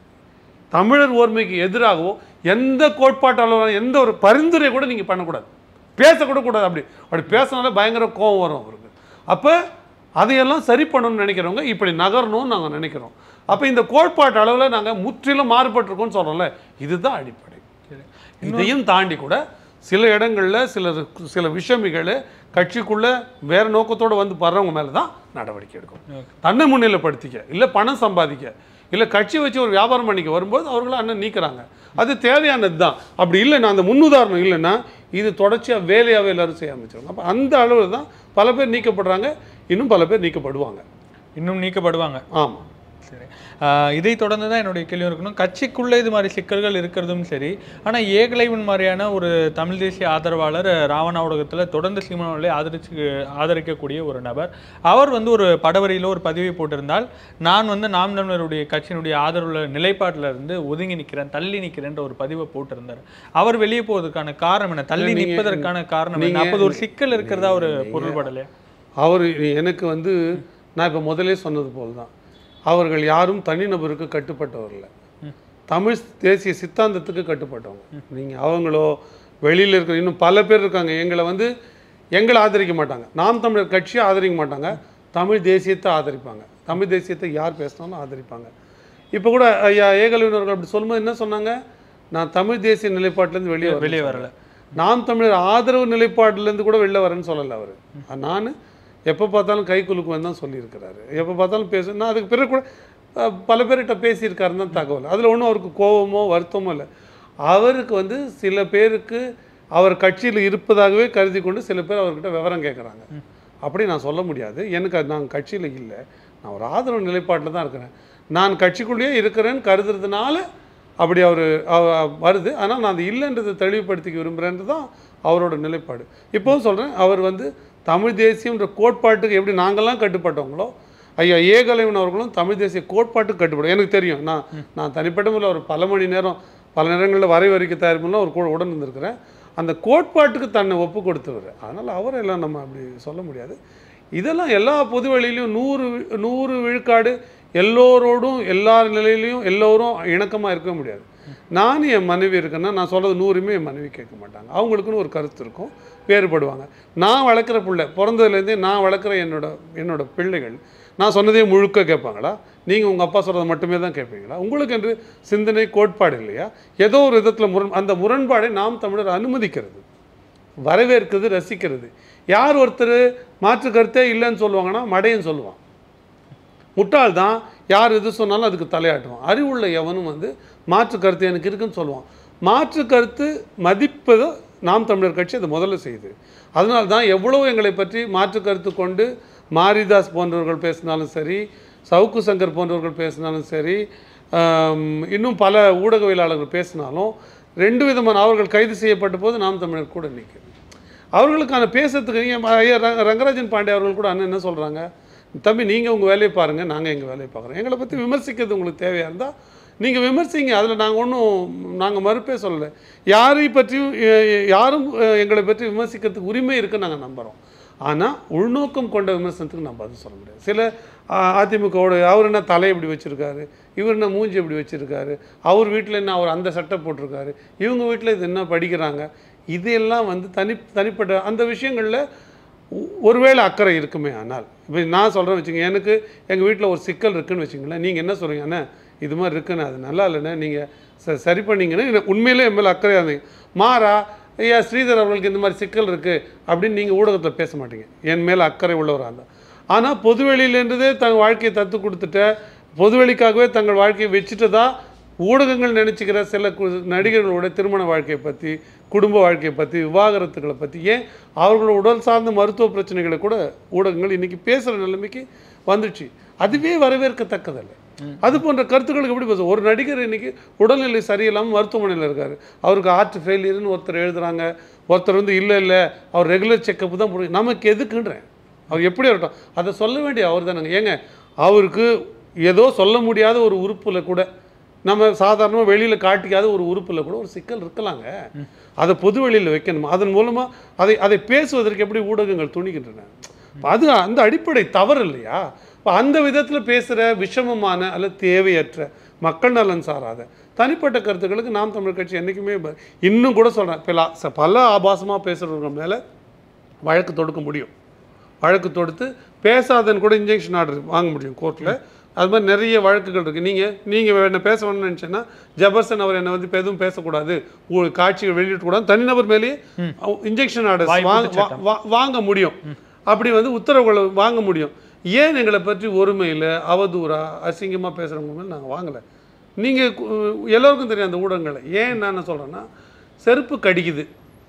தமிழர் ஓர்மைக்கு எதிராகவோ எந்த கோட்பாட்டாளரும் எந்த ஒரு பரிந்துரை கூட நீங்கள் பண்ணக்கூடாது பேசக்கூட கூடாது அப்படி அப்படி பேசினாலே பயங்கர கோபம் வரும் அவருக்கு அப்போ அதையெல்லாம் சரி பண்ணணும்னு நினைக்கிறவங்க இப்படி நகரணும்னு நாங்கள் நினைக்கிறோம் அப்போ இந்த கோட்பாட்டு அளவில் நாங்கள் முற்றிலும் மாறுபட்டிருக்கோம்னு சொல்கிறோம்ல இதுதான் அடிப்படை இதையும் தாண்டி கூட சில இடங்களில் சில சில விஷமிகள் கட்சிக்குள்ள வேற நோக்கத்தோடு வந்து வர்றவங்க மேலே தான் நடவடிக்கை எடுக்கும் தன்னை முன்னிலைப்படுத்திக்க இல்லை பணம் சம்பாதிக்க இல்லை கட்சி வச்சு ஒரு வியாபாரம் பண்ணிக்க வரும்போது அவர்களை அண்ணன் நீக்குறாங்க அது தேவையானது தான் அப்படி இல்லைன்னா அந்த முன்னுதாரணம் இல்லைன்னா இது தொடர்ச்சியாக வேலையாகவே எல்லாரும் செய்ய ஆரம்பிச்சிருவாங்க அப்போ அந்த அளவில் தான் பல பேர் நீக்கப்படுறாங்க இன்னும் பல பேர் நீக்கப்படுவாங்க இன்னும் நீக்கப்படுவாங்க ஆமாம் சரி ஆஹ் இதை தொடர்ந்து தான் என்னுடைய கேள்வி இருக்கணும் கட்சிக்குள்ளே இது மாதிரி சிக்கல்கள் இருக்கிறதும் சரி ஆனால் ஏகலைவன் மாதிரியான ஒரு தமிழ் தேசிய ஆதரவாளர் ராவணா ஊடகத்தில் தொடர்ந்து சீமானவர்களை ஆதரிச்சு ஆதரிக்கக்கூடிய ஒரு நபர் அவர் வந்து ஒரு படவரியில் ஒரு பதிவை போட்டிருந்தால் நான் வந்து நாம் தமிழருடைய கட்சியினுடைய ஆதரவுள்ள நிலைப்பாட்டில் இருந்து ஒதுங்கி நிற்கிறேன் தள்ளி நிற்கிறேன்ற ஒரு பதிவை போட்டிருந்தார் அவர் வெளியே போவதற்கான காரணம் என்ன தள்ளி நீங்க- நிற்பதற்கான காரணம் என்ன நீங்க- அப்போது ஒரு சிக்கல் இருக்கிறதா ஒரு பொருள்படலையா அவர் எனக்கு வந்து நான் இப்போ முதலே சொன்னது போல் தான் அவர்கள் யாரும் தனிநபருக்கு கட்டுப்பட்டவர்கள் தமிழ் தேசிய சித்தாந்தத்துக்கு கட்டுப்பட்டவங்க நீங்கள் அவங்களோ வெளியில் இருக்கிற இன்னும் பல பேர் இருக்காங்க எங்களை வந்து எங்களை ஆதரிக்க மாட்டாங்க நாம் தமிழர் கட்சியை ஆதரிக்க மாட்டாங்க தமிழ் தேசியத்தை ஆதரிப்பாங்க தமிழ் தேசியத்தை யார் பேசினாலும் ஆதரிப்பாங்க இப்போ கூட ஐயா ஏகலைவனர்கள் அப்படி சொல்லும்போது என்ன சொன்னாங்க நான் தமிழ் தேசிய நிலைப்பாட்டிலேருந்து வெளியே வரல வெளியே வரல நாம் தமிழர் ஆதரவு நிலைப்பாடுலேருந்து கூட வெளில வரேன்னு சொல்லலை அவர் நான் எப்போ பார்த்தாலும் கை குலுக்குவேன் தான் சொல்லியிருக்கிறாரு எப்போ பார்த்தாலும் பேச நான் அதுக்கு பிறகு கூட அஹ், பல பேர்கிட்ட பேசியிருக்காருன்னு தான் தகவல் அதில் ஒன்றும் அவருக்கு கோபமோ வருத்தமோ இல்லை அவருக்கு வந்து சில பேருக்கு அவர் கட்சியில் இருப்பதாகவே கருதி கொண்டு சில பேர் அவர்கிட்ட விவரம் கேட்குறாங்க அப்படி நான் சொல்ல முடியாது எனக்கு அது நான் கட்சியில் இல்லை நான் ஒரு ஆதரவு நிலைப்பாட்டில் தான் இருக்கிறேன் நான் கட்சிக்குள்ளேயே இருக்கிறேன்னு கருதுறதுனால அப்படி அவர் வருது ஆனால் நான் அது இல்லைன்றதை தெளிவுபடுத்திக்க விரும்புகிறேன்றது தான் அவரோட நிலைப்பாடு இப்போவும் சொல்கிறேன் அவர் வந்து தமிழ் தேசியம்ன்ற கோட்பாட்டுக்கு எப்படி நாங்கள்லாம் கட்டுப்பட்டவங்களோ ஐயா ஏகலைவன் அவர்களும் தமிழ் தேசிய கோட்பாட்டுக்கு கட்டுப்படும் எனக்கு தெரியும் நான் நான் தனிப்பட்ட முறையில் ஒரு பல மணி நேரம் பல நேரங்களில் வரை வரைக்கும் தயாரிப்புலாம் ஒரு கூட உடன் இருந்திருக்கிறேன் அந்த கோட்பாட்டுக்கு தன்னை ஒப்பு கொடுத்தவர் அதனால் அவரெல்லாம் நம்ம அப்படி சொல்ல முடியாது இதெல்லாம் எல்லா பொது வழியிலையும் நூறு வி- நூறு விழுக்காடு எல்லோரோடும் எல்லா நிலையிலையும் எல்லோரும் இணக்கமாக இருக்க முடியாது நான் என் மனைவி இருக்கேன்னா நான் சொல்கிறது நூறுமே என் மனைவி கேட்க மாட்டாங்க அவங்களுக்குன்னு ஒரு கருத்து இருக்கும் வேறுபடுவாங்க நான் வளர்க்குற பிள்ளை பிறந்ததுலேருந்தே நான் வளர்க்குற என்னோட என்னோட பிள்ளைகள் நான் சொன்னதே முழுக்க கேட்பாங்களா நீங்கள் உங்கள் அப்பா சொல்கிறத மட்டுமே தான் கேட்பீங்களா உங்களுக்கு என்று சிந்தனை கோட்பாடு இல்லையா ஏதோ ஒரு விதத்தில் முரண் அந்த முரண்பாடை நாம் தமிழர் அனுமதிக்கிறது வரவேற்கிறது ரசிக்கிறது யார் ஒருத்தர் மாற்று கருத்தே இல்லைன்னு சொல்லுவாங்கன்னா மடையன் சொல்லுவான் முட்டாள் தான் யார் எது சொன்னாலும் அதுக்கு தலையாட்டுவான் அறிவுள்ள எவனும் வந்து மாற்று கருத்து எனக்கு இருக்குன்னு சொல்லுவான் மாற்று கருத்து மதிப்பதை நாம் தமிழர் கட்சி அது முதல்ல செய்யுது அதனால தான் எவ்வளோ எங்களை பற்றி மாற்று கருத்து கொண்டு மாரிதாஸ் போன்றவர்கள் பேசினாலும் சரி சவுக்கு சங்கர் போன்றவர்கள் பேசினாலும் சரி ஆம், இன்னும் பல ஊடகவியலாளர்கள் பேசினாலும் ரெண்டு விதமான அவர்கள் கைது செய்யப்பட்ட போது நாம் தமிழர் கூட நிற்குது அவர்களுக்கான பேசுறதுக்கு நீங்கள் ஐயா ர- ரங்கராஜன் பாண்டே அவர்கள் கூட அண்ணன் என்ன சொல்கிறாங்க தம்பி நீங்கள் உங்கள் வேலையை பாருங்கள் நாங்கள் எங்கள் வேலையை பார்க்குறோம் எங்களை பற்றி விமர்சிக்கிறது உங்களுக்கு தேவையாக இருந்தால் நீங்கள் விமர்சிங்க அதில் நாங்கள் ஒன்றும் நாங்கள் மறுப்பே சொல்லலை யாரை பற்றியும் எ- எ- யாரும் அஹ், எங்களை பற்றி விமர்சிக்கிறதுக்கு உரிமை இருக்குன்னு நாங்கள் நம்புகிறோம் ஆனால் உள்நோக்கம் கொண்ட விமர்சனத்துக்கு நம்ம பதில் சொல்ல முடியாது சில அ- அதிமுகவோட அவர் என்ன தலை இப்படி வச்சுருக்காரு இவர் என்ன மூஞ்சி இப்படி வச்சுருக்காரு அவர் வீட்டில் என்ன அவர் அந்த சட்டை போட்டிருக்காரு இவங்க வீட்டில் இது என்ன படிக்கிறாங்க இதெல்லாம் வந்து தனி தனிப்பட்ட அந்த விஷயங்களில் ஒ- ஒருவேளை அக்கறை இருக்குமே ஆனால் இப்போ நான் சொல்கிறேன் வச்சுங்க எனக்கு எங்கள் வீட்டில் ஒரு சிக்கல் இருக்குன்னு வச்சுங்களேன் நீங்கள் என்ன சொல்றீங்க அண்ணா இது மாதிரி இருக்குண்ணே அது நல்லா இல்லைண்ணே நீங்கள் ச சரி பண்ணீங்கன்னு எனக்கு உண்மையிலே என் மேலே அக்கறையாக இருந்தீங்க மாறா ஐயா ஸ்ரீதர் அவர்களுக்கு இந்த மாதிரி சிக்கல் இருக்குது அப்படின்னு நீங்கள் ஊடகத்தில் பேச மாட்டீங்க என் மேலே அக்கறை உள்ளவராக இருந்தால் ஆனால் பொதுவெளியிலேருந்தே தங்கள் வாழ்க்கையை தத்து கொடுத்துட்ட பொதுவெளிக்காகவே தங்கள் வாழ்க்கையை வச்சுட்டதா ஊடகங்கள் நினச்சிக்கிற சில கு- நடிகர்களோட திருமண வாழ்க்கையை பற்றி குடும்ப வாழ்க்கையை பற்றி விவாகரத்துகளை பற்றி ஏன் அவர்களோட உடல் சார்ந்த மருத்துவ பிரச்சனைகளை கூட ஊடகங்கள் இன்னைக்கு பேசுகிற நிலைமைக்கு வந்துச்சு அதுவே வரவேற்கத்தக்கதல்ல அது போன்ற கருத்துக்களுக்கு எப்படி பேசும் ஒரு நடிகர் இன்னைக்கு உடல்நிலை சரியில்லாமல் மருத்துவமனையில் இருக்கார் அவருக்கு ஹார்ட் ஃபெயிலியர்னு ஒருத்தர் எழுதுறாங்க ஒருத்தர் வந்து இல்லை இல்லை அவர் ரெகுலர் செக்கப் தான் போடுங்க நமக்கு எதுக்குன்றேன் அவர் எப்படி இருக்கட்டும் அதை சொல்ல வேண்டிய அவர் தானேங்க ஏங்க அவருக்கு ஏதோ சொல்ல முடியாத ஒரு உறுப்பில் கூட நம்ம சாதாரணமாக வெளியில் காட்டிக்காத ஒரு உறுப்பில் கூட ஒரு சிக்கல் இருக்கலாங்க அதை பொது வெளியில் வைக்கணும் அதன் மூலமாக அதை அதை பேசுவதற்கு எப்படி ஊடகங்கள் துணிக்கின்றன இப்ப அது அந்த அடிப்படை தவறு இல்லையா இப்போ அந்த விதத்தில் பேசுகிற விஷமமான அல்லது தேவையற்ற மக்கள் நலன் சாராத தனிப்பட்ட கருத்துக்களுக்கு நாம் தமிழர் கட்சி என்றைக்குமே ப- இன்னும் கூட சொல்கிறேன் பல பல ஆபாசமாக பேசுகிறவங்க மேலே வழக்கு தொடுக்க முடியும் வழக்கு தொடுத்து பேசாதன்னு கூட இன்ஜெக்ஷன் ஆர்டர் வாங்க முடியும் கோர்ட்டில் அது மாதிரி நிறைய வழக்குகள் இருக்குது நீங்கள் நீங்கள் என்ன பேச வேணும்னு நினச்சேன்னா ஜபர்சன் அவர் என்னை வந்து இப்ப எதுவும் பேசக்கூடாது உங்களுக்கு காட்சிகள் வெளியிடக்கூடாது தனிநபர் மேலேயே இன்ஜெக்ஷன் ஆர்டர் வாய்ப்பு வாங்க வா- வா- வாங்க முடியும் அப்படி வந்து உத்தரவுகளை வாங்க முடியும் ஏன் எங்களை பற்றி ஒருமையில் அவதூறா அசிங்கமாக பேசுகிறவங்க மேலே நாங்கள் வாங்கலை நீங்கள் எல்லோருக்கும் தெரியும் அந்த ஊடகங்களை ஏன் நான் சொல்கிறேன்னா செருப்பு கடிக்குது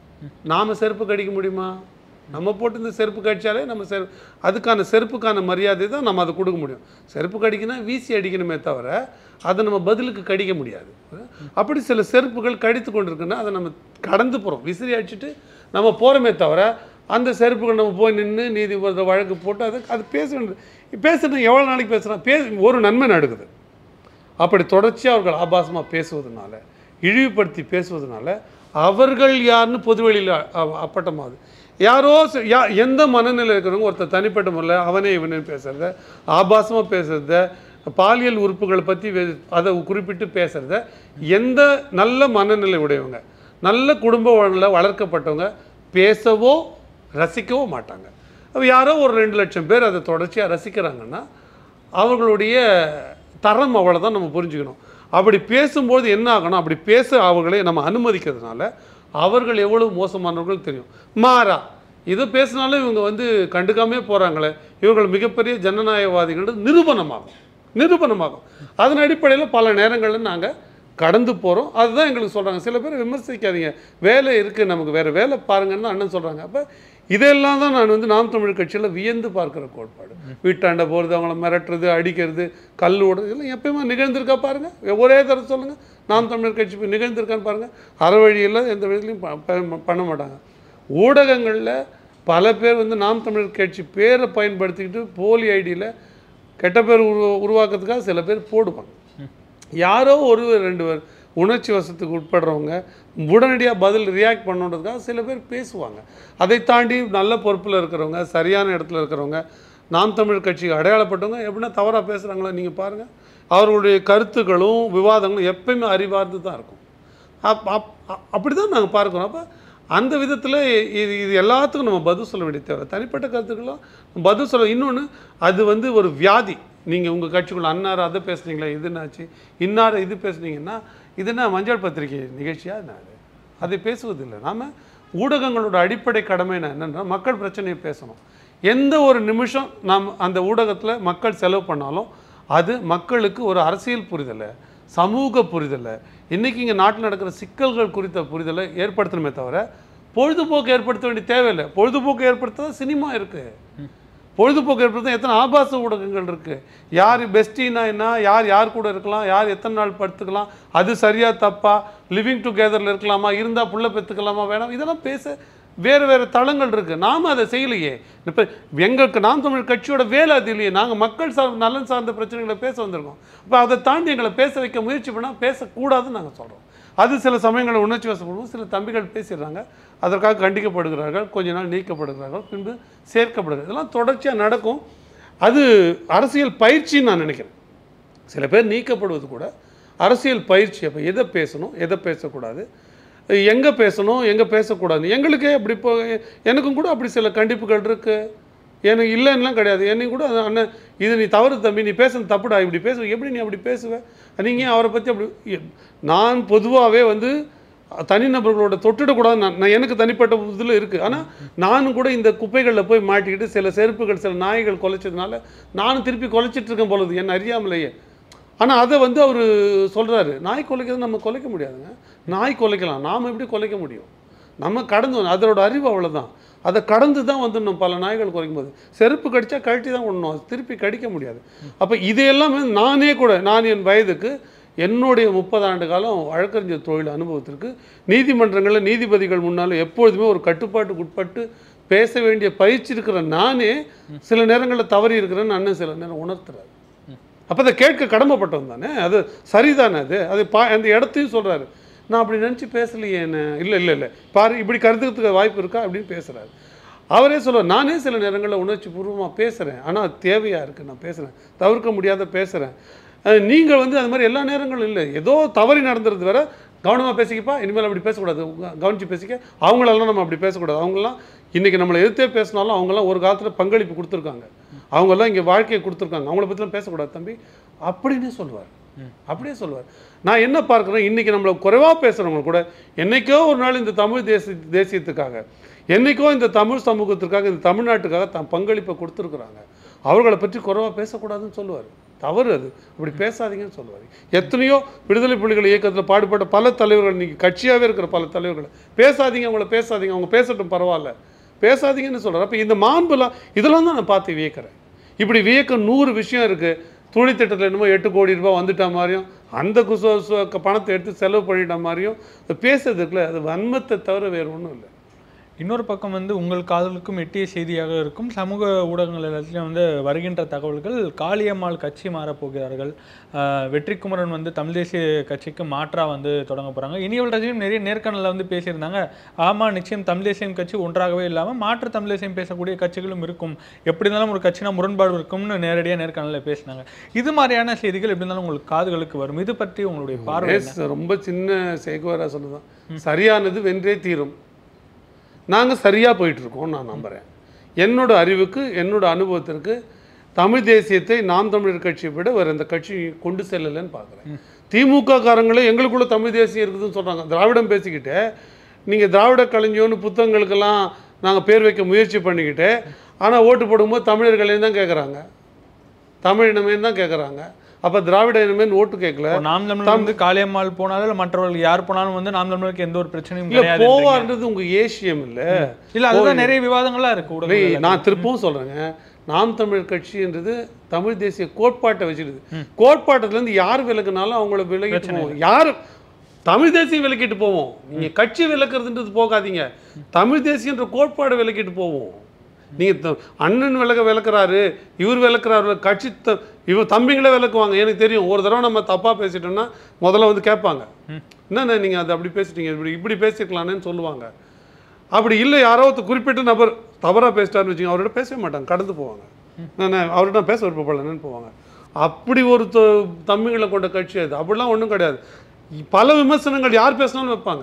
நாம் செருப்பு கடிக்க முடியுமா நம்ம போட்டு இந்த செருப்பு கடிச்சாலே நம்ம செரு அதுக்கான செருப்புக்கான மரியாதை தான் நம்ம அதை கொடுக்க முடியும் செருப்பு கடிக்கினா வீசி அடிக்கணுமே தவிர அதை நம்ம பதிலுக்கு கடிக்க முடியாது அப்படி சில செருப்புகள் கடித்து கொண்டிருக்குன்னா அதை நம்ம கடந்து போகிறோம் விசிறி அடிச்சுட்டு நம்ம போகிறோமே தவிர அந்த செருப்புகள் நம்ம போய் நின்று நீதிபதி வழக்கு போட்டு அது அது பேச வேண்டியது பேசுறது எவ்வளோ நாளைக்கு பேசுகிறோம் பே ஒரு நன்மை நடக்குது அப்படி தொடர்ச்சியாக அவர்கள் ஆபாசமாக பேசுவதனால இழிவுபடுத்தி பேசுவதனால அவர்கள் யாருன்னு பொதுவெளியில் அப்பட்டமாகுது யாரோ ச- யா எந்த மனநிலை இருக்கிறவங்க ஒருத்தர் தனிப்பட்ட முறையில் அவனே இவனே பேசுகிறத ஆபாசமாக பேசுகிறத பாலியல் உறுப்புகளை பற்றி அதை குறிப்பிட்டு பேசுகிறத எந்த நல்ல மனநிலை உடையவங்க நல்ல குடும்ப வாழ்வில் வளர்க்கப்பட்டவங்க பேசவோ ரசிக்கவோ மாட்டாங்க அப்ப யாரோ ஒரு ரெண்டு லட்சம் பேர் அதை தொடர்ச்சியாக ரசிக்கிறாங்கன்னா அவர்களுடைய தரம் அவ்வளோதான் நம்ம புரிஞ்சுக்கணும் அப்படி பேசும்போது என்ன ஆகணும் அப்படி பேச அவர்களை நம்ம அனுமதிக்கிறதுனால அவர்கள் எவ்வளவு மோசமானவர்கள் தெரியும் மாறா இதை பேசினாலும் இவங்க வந்து கண்டுக்காமே போகிறாங்களே இவர்கள் மிகப்பெரிய ஜனநாயகவாதிகள் நிரூபணமாகும் நிரூபணமாகும் அதன் அடிப்படையில் பல நேரங்களில் நாங்கள் கடந்து போகிறோம் அதுதான் எங்களுக்கு சொல்கிறாங்க சில பேர் விமர்சிக்காதீங்க வேலை இருக்குது நமக்கு வேறு வேலை பாருங்கன்னு அண்ணன் சொல்கிறாங்க அப்போ இதெல்லாம் தான் நான் வந்து நாம் தமிழ் கட்சியில் வியந்து பார்க்குற கோட்பாடு வீட்டாண்ட போகிறது அவங்கள மிரட்டுறது அடிக்கிறது கல் ஓடுறது இதெல்லாம் எப்பயுமே நிகழ்ந்திருக்கா பாருங்கள் ஒரே தடவை சொல்லுங்கள் நாம் தமிழர் கட்சி போய் நிகழ்ந்திருக்கான்னு பாருங்கள் அறவழியில் எந்த விதத்துலையும் ப- ப- பண்ண மாட்டாங்க ஊடகங்களில் பல பேர் வந்து நாம் தமிழர் கட்சி பேரை பயன்படுத்திக்கிட்டு போலி ஐடியில் கெட்ட பேர் உரு உருவாக்குறதுக்காக சில பேர் போடுவாங்க யாரோ ஒருவர் ரெண்டு பேர் உணர்ச்சி வசத்துக்கு உட்படுறவங்க உடனடியாக பதில் ரியாக்ட் பண்ணுன்றதுக்காக சில பேர் பேசுவாங்க அதை தாண்டி நல்ல பொறுப்பில் இருக்கிறவங்க சரியான இடத்துல இருக்கிறவங்க நாம் தமிழ் கட்சிக்கு அடையாளப்பட்டவங்க எப்படின்னா தவறாக பேசுகிறாங்களோ நீங்கள் பாருங்கள் அவர்களுடைய கருத்துக்களும் விவாதங்களும் எப்பயுமே அறிவார்ந்து தான் இருக்கும் அப் அப் அப்படி தான் நாங்கள் பார்க்குறோம் அப்போ அந்த விதத்தில் இது இது எல்லாத்துக்கும் நம்ம பதில் சொல்ல வேண்டிய தேவை தனிப்பட்ட கருத்துக்கெல்லாம் பதில் சொல்ல இன்னொன்று அது வந்து ஒரு வியாதி நீங்கள் உங்கள் கட்சிக்குள்ள அன்னார் அதை பேசுனீங்களே இது என்னாச்சு இன்னார் இது பேசுனீங்கன்னா இது என்ன மஞ்சள் பத்திரிகை நிகழ்ச்சியா என்ன அது அதை பேசுவதில்லை நாம் ஊடகங்களோட அடிப்படை கடமை என்னென்னா மக்கள் பிரச்சனையை பேசணும் எந்த ஒரு நிமிஷம் நாம் அந்த ஊடகத்தில் மக்கள் செலவு பண்ணாலும் அது மக்களுக்கு ஒரு அரசியல் புரிதலை சமூக புரிதலை இன்றைக்கி இங்கே நாட்டில் நடக்கிற சிக்கல்கள் குறித்த புரிதலை ஏற்படுத்தணுமே தவிர பொழுதுபோக்கு ஏற்படுத்த வேண்டிய தேவையில்லை பொழுதுபோக்கு ஏற்படுத்த சினிமா இருக்குது பொழுதுபோக்கு ஏற்படுத்த எத்தனை ஆபாச ஊடகங்கள் இருக்குது யார் பெஸ்டினா என்ன யார் யார் கூட இருக்கலாம் யார் எத்தனை நாள் படுத்துக்கலாம் அது சரியா தப்பா லிவிங் டுகெதரில் இருக்கலாமா இருந்தால் புள்ள பெற்றுக்கலாமா வேணாம் இதெல்லாம் பேச வேறு வேறு தளங்கள் இருக்குது நாம் அதை செய்யலையே இப்போ எங்களுக்கு நாம் தமிழ் கட்சியோட வேலை அது இல்லையே நாங்கள் மக்கள் சார் நலன் சார்ந்த பிரச்சனைகளை பேச வந்திருக்கோம் அப்போ அதை தாண்டி எங்களை பேச வைக்க முயற்சி பண்ணால் பேசக்கூடாதுன்னு நாங்கள் சொல்கிறோம் அது சில சமயங்களில் உணர்ச்சி வசப்படுவோம் சில தம்பிகள் பேசிடுறாங்க அதற்காக கண்டிக்கப்படுகிறார்கள் கொஞ்ச நாள் நீக்கப்படுகிறார்கள் பின்பு சேர்க்கப்படுகிறது இதெல்லாம் தொடர்ச்சியாக நடக்கும் அது அரசியல் பயிற்சின்னு நான் நினைக்கிறேன் சில பேர் நீக்கப்படுவது கூட அரசியல் பயிற்சி அப்போ எதை பேசணும் எதை பேசக்கூடாது எங்கே பேசணும் எங்கே பேசக்கூடாது எங்களுக்கே அப்படி இப்போ எனக்கும் கூட அப்படி சில கண்டிப்புகள் இருக்குது எனக்கு இல்லைன்னுலாம் கிடையாது என்னையும் கூட அது அண்ணன் இது நீ தவறு தம்பி நீ பேசுறது தப்புடா இப்படி பேசுவ எப்படி நீ அப்படி பேசுவ நீங்கள் ஏன் அவரை பற்றி அப்படி எ- நான் பொதுவாகவே வந்து தனிநபர்களோட தொட்டுடக்கூடாது நான் நான் எனக்கு தனிப்பட்ட இதில் இருக்குது ஆனால் நானும் கூட இந்த குப்பைகளில் போய் மாட்டிக்கிட்டு சில செருப்புகள் சில நாய்கள் குலைச்சதுனால நானும் திருப்பி குலைச்சிட்டு இருக்கேன் பொழுது என்ன அறியாமலேயே ஆனால் அதை வந்து அவர் சொல்கிறாரு நாய் குலைக்கிறது நம்ம குலைக்க முடியாதுங்க நாய் குலைக்கலாம் நாம் எப்படி குலைக்க முடியும் நம்ம கடந்து வந்து- அதோட அறிவு அவ்வளவுதான் அதை கடந்து தான் வந்துடணும் பல நாய்கள் குறைக்கும் போது செருப்பு கடிச்சா கழட்டி தான் விடணும் அது திருப்பி கடிக்க முடியாது அப்போ இதையெல்லாம் நானே கூட நான் என் வயதுக்கு என்னுடைய முப்பது ஆண்டு காலம் வழக்கறிஞர் தொழில் அனுபவத்திற்கு நீதிமன்றங்களில் நீதிபதிகள் முன்னால் எப்பொழுதுமே ஒரு கட்டுப்பாட்டுக்கு உட்பட்டு பேச வேண்டிய பயிற்சி இருக்கிற நானே சில நேரங்களில் தவறி இருக்கிறேன்னு அண்ணன் சில நேரம் உணர்த்துறாரு அப்போ அதை கேட்க கடமைப்பட்டவன் தானே அது சரிதானே அது அது பா அந்த இடத்தையும் சொல்கிறாரு நான் அப்படி நினச்சி பேசலையே என்ன இல்லை இல்லை இல்லை பாரு இப்படி கருத்துக்கிறதுக்கு வாய்ப்பு இருக்கா அப்படின்னு பேசுகிறாரு அவரே சொல்லுவார் நானே சில நேரங்களில் உணர்ச்சி பூர்வமாக பேசுகிறேன் ஆனால் தேவையாக இருக்குது நான் பேசுகிறேன் தவிர்க்க முடியாத பேசுகிறேன் நீங்கள் வந்து அது மாதிரி எல்லா நேரங்களும் இல்லை ஏதோ தவறி நடந்துறது வேற கவனமாக பேசிக்கப்பா இனிமேல் அப்படி பேசக்கூடாது உங்க- கவனிச்சு பேசிக்க அவங்களெல்லாம் நம்ம அப்படி பேசக்கூடாது அவங்களாம் இன்றைக்கி நம்மளை எதிர்த்தே பேசினாலும் அவங்கெல்லாம் ஒரு காலத்தில் பங்களிப்பு கொடுத்துருக்காங்க அவங்கெல்லாம் இங்கே வாழ்க்கையை கொடுத்துருக்காங்க அவங்கள பற்றிலாம் பேசக்கூடாது தம்பி அப்படின்னு சொல்லுவார் அப்படியே சொல்லுவார் நான் என்ன பார்க்குறேன் இன்றைக்கி நம்மளை குறைவாக பேசுகிறவங்க கூட என்னைக்கோ ஒரு நாள் இந்த தமிழ் தேசிய தேசியத்துக்காக என்னைக்கோ இந்த தமிழ் சமூகத்திற்காக இந்த தமிழ்நாட்டுக்காக தம் பங்களிப்பை கொடுத்துருக்குறாங்க அவர்களை பற்றி குறைவாக பேசக்கூடாதுன்னு சொல்லுவார் தவறு அது அப்படி பேசாதீங்கன்னு சொல்லுவார் எத்தனையோ விடுதலை புலிகள் இயக்கத்தில் பாடுபட்ட பல தலைவர்கள் இன்னைக்கு கட்சியாகவே இருக்கிற பல தலைவர்கள் பேசாதீங்க அவங்கள பேசாதீங்க அவங்க பேசட்டும் பரவாயில்ல பேசாதீங்கன்னு சொல்கிறார் அப்போ இந்த மாண்புலாம் இதெல்லாம் தான் நான் பார்த்து வியக்கிறேன் இப்படி வியக்க நூறு விஷயம் இருக்குது துணி திட்டத்தில் என்னமோ எட்டு கோடி ரூபாய் வந்துட்ட மாதிரியும் அந்த குச சு- பணத்தை எடுத்து செலவு பண்ணிட்ட மாதிரியும் பேசுறது இருக்குல்ல அது வன்மத்தை தவிர வேறு ஒன்றும் இல்லை இன்னொரு பக்கம் வந்து உங்கள் காதலுக்கும் எட்டிய செய்தியாக இருக்கும் சமூக ஊடகங்கள் எல்லாத்துலேயும் வந்து வருகின்ற தகவல்கள் காளியம்மாள் கட்சி மாறப்போகிறார்கள் ஆஹ் வெற்றிக்குமரன் வந்து தமிழ் தேசிய கட்சிக்கு மாற்றா வந்து தொடங்க போகிறாங்க இனியவள் ரஜினியும் நிறைய நேர்காணலில் வந்து பேசியிருந்தாங்க ஆமாம் நிச்சயம் தமிழ் தேசியம் கட்சி ஒன்றாகவே இல்லாமல் மாற்று தமிழ் தேசியம் பேசக்கூடிய கட்சிகளும் இருக்கும் எப்படி இருந்தாலும் ஒரு கட்சினா முரண்பாடு இருக்கும்னு நேரடியாக நேர்காணலில் பேசினாங்க இது மாதிரியான செய்திகள் எப்படி இருந்தாலும் உங்களுக்கு காதுகளுக்கு வரும் இது பற்றி உங்களுடைய பார்வை என்ன? பேச ரொம்ப சின்ன சேகுவரா சொன்னதான் சரியானது வென்றே தீரும் நாங்கள் சரியாக போயிட்டுருக்கோம் நான் நம்புகிறேன் என்னோட அறிவுக்கு என்னோட அனுபவத்திற்கு தமிழ் தேசியத்தை நாம் தமிழர் கட்சியை விட வேறு எந்த கட்சி கொண்டு செல்லலைன்னு பார்க்குறேன் திமுக காரங்களே எங்களுக்குள்ள தமிழ் தேசியம் இருக்குதுன்னு சொல்கிறாங்க திராவிடம் பேசிக்கிட்டு நீங்கள் திராவிட கலைஞர்னு புத்தகங்களுக்கெல்லாம் நாங்கள் பேர் வைக்க முயற்சி பண்ணிக்கிட்டு ஆனால் ஓட்டு போடும்போது தமிழர்களே தான் கேட்குறாங்க தமிழ் இனமே தான் கேட்குறாங்க அப்போ திராவிட இனமே ஓட்டு கேட்கல இப்போ நாம் தமிழர் வந்து காளியம்மாள் போனாலும் இல்ல மற்றவர்கள் யார் போனாலும் வந்து நாம் தமிழருக்கு எந்த ஒரு பிரச்சனையும் இல்லை கிடையாது போவார்ன்றது உங்கள் ஏசியம் இல்லை இல்ல அதுதான் நிறைய விவாதங்களா இருக்கு இல்லை, ஊடகங்கள்ல. நான் திருப்பவும் சொல்கிறேங்க நாம் தமிழர் கட்சின்றது தமிழ் தேசிய கோட்பாட்டை வச்சிருது கோட்பாட்டத்துலேருந்து யார் விலக்குனாலும் அவங்கள விலகிட்டு போவோம் யார் தமிழ் தேசியம் விலக்கிட்டு போவோம் நீங்கள் கட்சி விலக்குறதுன்றது போகாதீங்க தமிழ் தேசியன்ற கோட்பாடை விலக்கிட்டு போவோம் நீங்கள் அண்ணன் விலக விளக்குறாரு இவர் விளக்குறாரு கட்சி த இவர் தம்பிங்களே விளக்குவாங்க எனக்கு தெரியும் ஒரு தடவை நம்ம தப்பாக பேசிட்டோம்னா முதல்ல வந்து கேட்பாங்க என்னண்ணே நீங்கள் அது அப்படி பேசிட்டீங்க இப்படி இப்படி பேசிருக்கலான்னு சொல்லுவாங்க அப்படி இல்லை யாரோ ஒருத்தர் குறிப்பிட்ட நபர் தவறாக பேசிட்டாருன்னு வச்சுக்கோங்க அவரோட பேசவே மாட்டாங்க கடந்து போவாங்க நான் அவர்கிட்ட பேச விருப்பப்படலன்னு போவாங்க அப்படி ஒரு தொ- தம்பிகளை கொண்ட கட்சி அது அப்படிலாம் ஒன்றும் கிடையாது பல விமர்சனங்கள் யார் பேசினாலும் வைப்பாங்க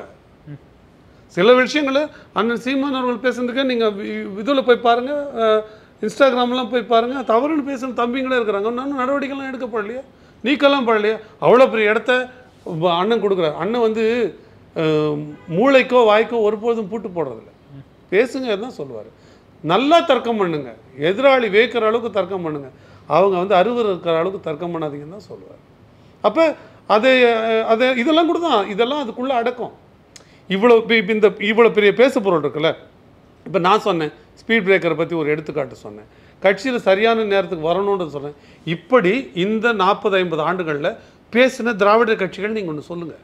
சில விஷயங்களை அண்ணன் சீமான் அவர்கள் பேசுறதுக்கு நீங்கள் இதில் போய் பாருங்கள் இன்ஸ்டாகிராம்லாம் போய் பாருங்கள் தவறுன்னு பேசுன தம்பிங்களே இருக்கிறாங்க இன்னும் நடவடிக்கைலாம் எடுக்கப்படலையா நீக்கெல்லாம் படலையா அவ்வளோ பெரிய இடத்த வ- அண்ணன் கொடுக்குறாரு அண்ணன் வந்து அஹ், மூளைக்கோ வாய்க்கோ ஒருபோதும் பூட்டு போடுறதில்ல பேசுங்க தான் சொல்லுவார் நல்லா தர்க்கம் பண்ணுங்க எதிராளி வேக்கிற அளவுக்கு தர்க்கம் பண்ணுங்க அவங்க வந்து அறுவர் இருக்கிற அளவுக்கு தர்க்கம் பண்ணாதீங்கன்னு தான் சொல்லுவார் அப்போ அதை அஹ், அதை இதெல்லாம் கூட தான் இதெல்லாம் அதுக்குள்ளே அடக்கம் இவ்வளோ இப்ப- இப்ப இந்த இவ்வளோ பெரிய பேசு பொருள் இருக்குல்ல இப்போ நான் சொன்னேன் ஸ்பீட் பிரேக்கரை பற்றி ஒரு எடுத்துக்காட்டு சொன்னேன் கட்சியில் சரியான நேரத்துக்கு வரணுன்றது சொன்னேன் இப்படி இந்த நாற்பது ஐம்பது ஆண்டுகளில் பேசின திராவிட கட்சிகள் நீங்கள் ஒன்று சொல்லுங்கள்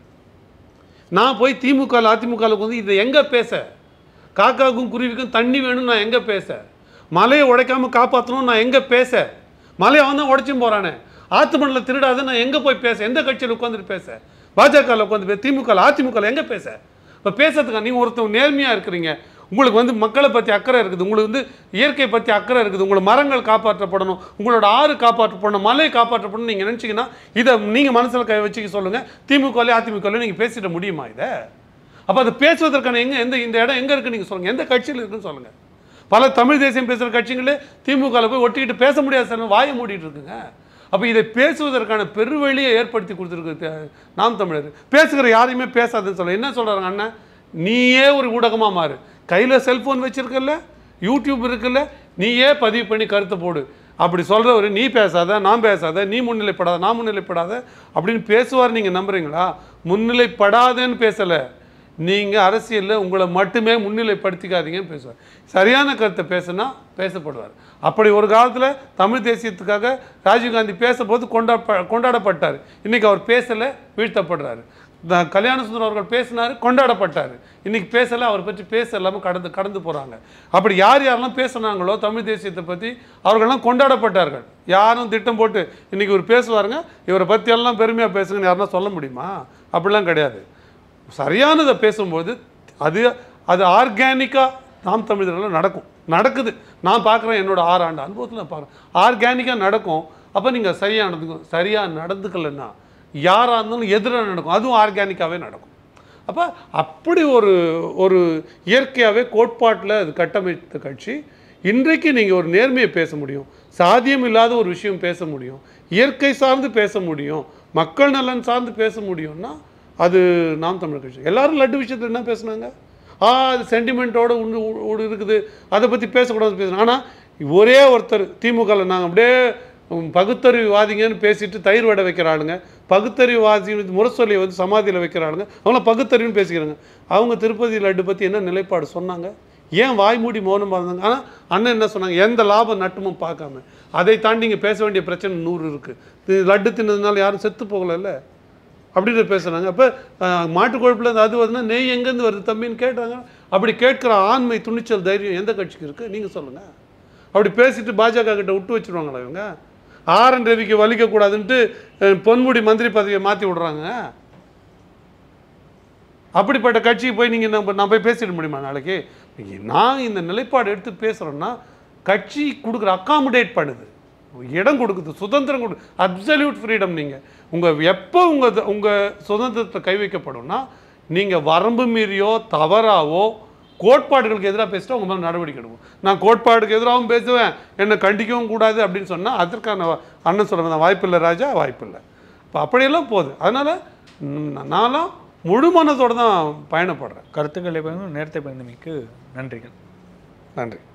நான் போய் திமுக அதிமுகவுக்கு வந்து இதை எங்கே பேச காக்காவுக்கும் குருவிக்கும் தண்ணி வேணும்னு நான் எங்கே பேச மலையை உடைக்காம காப்பாற்றணும் நான் எங்கே பேச மலையை அவன் தான் உடைச்சும் போகிறானே ஆத்து மண்ணில் திருடாத நான் எங்கே போய் பேச எந்த கட்சியில் உட்காந்துட்டு பேச பாஜகவில் உட்காந்து பேச திமுக அதிமுகவில் எங்கே பேச இப்போ பேசுறதுக்கு நீங்கள் ஒருத்தவங்க நேர்மையாக இருக்கிறீங்க உங்களுக்கு வந்து மக்களை பற்றி அக்கறை இருக்குது உங்களுக்கு வந்து இயற்கை பற்றி அக்கறை இருக்குது உங்களை மரங்கள் காப்பாற்றப்படணும் உங்களோட ஆறு காப்பாற்றப்படணும் மலை காப்பாற்றப்படணும் நீங்கள் நினச்சிங்கன்னா இதை நீங்கள் மனசில் கை வச்சுக்க சொல்லுங்கள் திமுகலையும் அதிமுகலையும் நீங்கள் பேசிட முடியுமா இதை அப்போ அது பேசுவதற்கான எங்க எந்த இந்த இடம் எங்கே இருக்குன்னு நீங்கள் சொல்லுங்கள் எந்த கட்சியில் இருக்குன்னு சொல்லுங்கள் பல தமிழ் தேசியம் பேசுகிற கட்சிகளே திமுகவில் போய் ஒட்டிக்கிட்டு பேச முடியாத சார் வாயை மூடிட்டு இருக்குங்க அப்போ இதை பேசுவதற்கான பெருவழியை ஏற்படுத்தி கொடுத்துருக்கு த- நாம் தமிழர் பேசுகிற யாரையுமே பேசாதுன்னு சொல்ல என்ன சொல்கிறாங்க அண்ணன் நீயே ஒரு ஊடகமாக மாறு கையில் செல்ஃபோன் வச்சிருக்கல்ல யூடியூப் இருக்குல்ல நீயே பதிவு பண்ணி கருத்தை போடு அப்படி சொல்கிறவர் நீ பேசாத நான் பேசாத நீ முன்னிலைப்படாத நான் முன்னிலைப்படாத அப்படின்னு பேசுவார் நீங்கள் நம்புறீங்களா முன்னிலைப்படாதேன்னு பேசலை நீங்கள் அரசியலில் உங்களை மட்டுமே முன்னிலைப்படுத்திக்காதீங்கன்னு பேசுவார் சரியான கருத்தை பேசுனா பேசப்படுவார் அப்படி ஒரு காலத்தில் தமிழ் தேசியத்துக்காக ராஜீவ்காந்தி பேசும்போது கொண்டா கொண்டாடப்பட்டார் இன்னைக்கு அவர் பேசலை வீழ்த்தப்படுறாரு த- கல்யாண சுந்தரம் அவர்கள் பேசினார் கொண்டாடப்பட்டார் இன்னைக்கு பேசலை அவர் பற்றி பேச இல்லாமல் கடந்து கடந்து போகிறாங்க அப்படி யார் யாரெல்லாம் பேசுனாங்களோ தமிழ் தேசியத்தை பற்றி அவர்கள்லாம் கொண்டாடப்பட்டார்கள் யாரும் திட்டம் போட்டு இன்னைக்கு இவர் பேசுவாருங்க இவரை பற்றி எல்லாம் பெருமையாக பேசுங்கன்னு யாருன்னா சொல்ல முடியுமா அப்படிலாம் கிடையாது சரியானதை பேசும்போது அது அது ஆர்கானிக்காக நாம் தமிழர்கள் நடக்கும் நடக்குது நான் பார்க்குறேன் என்னோட ஆறு ஆண்டு அனுபவத்தில் நான் பார்க்குறேன் ஆர்கானிக்காக நடக்கும் அப்போ நீங்கள் சரியாக நடந்துக்கும் சரியாக நடந்துக்கலைன்னா யாராக இருந்தாலும் எதிராக நடக்கும் அதுவும் ஆர்கானிக்காகவே நடக்கும் அப்போ அப்படி ஒரு ஒரு இயற்கையாகவே கோட்பாட்டில் அது கட்டமைத்த கட்சி இன்றைக்கு நீங்கள் ஒரு நேர்மையை பேச முடியும் சாத்தியம் இல்லாத ஒரு விஷயம் பேச முடியும் இயற்கை சார்ந்து பேச முடியும் மக்கள் நலன் சார்ந்து பேச முடியும்னா அது நாம் தமிழர் கட்சி எல்லாரும் லட்டு விஷயத்தில் என்ன பேசுனாங்க ஆ அது சென்டிமெண்ட்டோட உண்டு உண்டு இருக்குது அதை பற்றி பேசக்கூடாது பேசுனாங்க ஆனால் ஒரே ஒருத்தர் திமுகவில் நாங்கள் அப்படியே உம், பகுத்தறிவுவாதிங்கன்னு பேசிட்டு தயிர் வடை வைக்கிற ஆளுங்க பகுத்தறிவுவாதி முரசொலியை வந்து சமாதியில் வைக்கிற ஆளுங்க அவங்களாம் பகுத்தறிவுன்னு பேசிக்கிறாங்க அவங்க திருப்பதி லட்டு பற்றி என்ன நிலைப்பாடு சொன்னாங்க ஏன் வாய் மூடி மௌனமாக இருந்தாங்க ஆனால் அண்ணன் என்ன சொன்னாங்க எந்த லாபம் நட்டமும் பார்க்காம அதை தாண்டி இங்கே பேச வேண்டிய பிரச்சனை நூறு இருக்குது லட்டு தின்னதுனால யாரும் செத்து போகலைல்ல அப்படின்னு பேசுனாங்க அப்போ மாட்டு கொழுப்புல அது வருதுன்னா நெய் எங்கேருந்து வருது தம்பின்னு கேட்டாங்க அப்படி கேட்குற ஆண்மை துணிச்சல் தைரியம் எந்த கட்சிக்கு இருக்குது நீங்கள் சொல்லுங்கள் அப்படி பேசிட்டு பாஜக கிட்ட விட்டு வச்சிருவாங்களா இவங்க ஆர் என் ரவிக்கு வலிக்கக்கூடாதுன்ட்டு அஹ், பொன்முடி மந்திரி பதவியை மாற்றி விடுறாங்க அப்படிப்பட்ட கட்சிக்கு போய் நீங்கள் நம்ம நான் போய் பேசிட முடியுமா நாளைக்கு நான் இந்த நிலைப்பாடு எடுத்து பேசுகிறேன்னா கட்சி கொடுக்குற அக்காமடேட் பண்ணுது இடம் கொடுக்குது சுதந்திரம் கொடு அப்சல்யூட் ஃப்ரீடம் நீங்கள் உங்கள் எப்போ உங்கள் உங்கள் சுதந்திரத்தை கை வைக்கப்படும்னா நீங்கள் வரம்பு மீறியோ தவறாவோ கோட்பாடுகளுக்கு எதிராக பேசிட்டா உங்கள் மேலே நடவடிக்கை எடுக்கும் நான் கோட்பாடுக்கு எதிராகவும் பேசுவேன் என்னை கண்டிக்கவும் கூடாது அப்படின்னு சொன்னால் அதற்கான வா- அண்ணன் சொல்ல வாய்ப்பில்லை ராஜா வாய்ப்பில்லை இப்போ அப்படியெல்லாம் போகுது அதனால் நான்லாம் முழு மனதோட தான் பயணப்படுறேன் கருத்துக்களை பகிர்ந்து நேரத்தை பகிர்ந்தமைக்கு நன்றிகள் நன்றி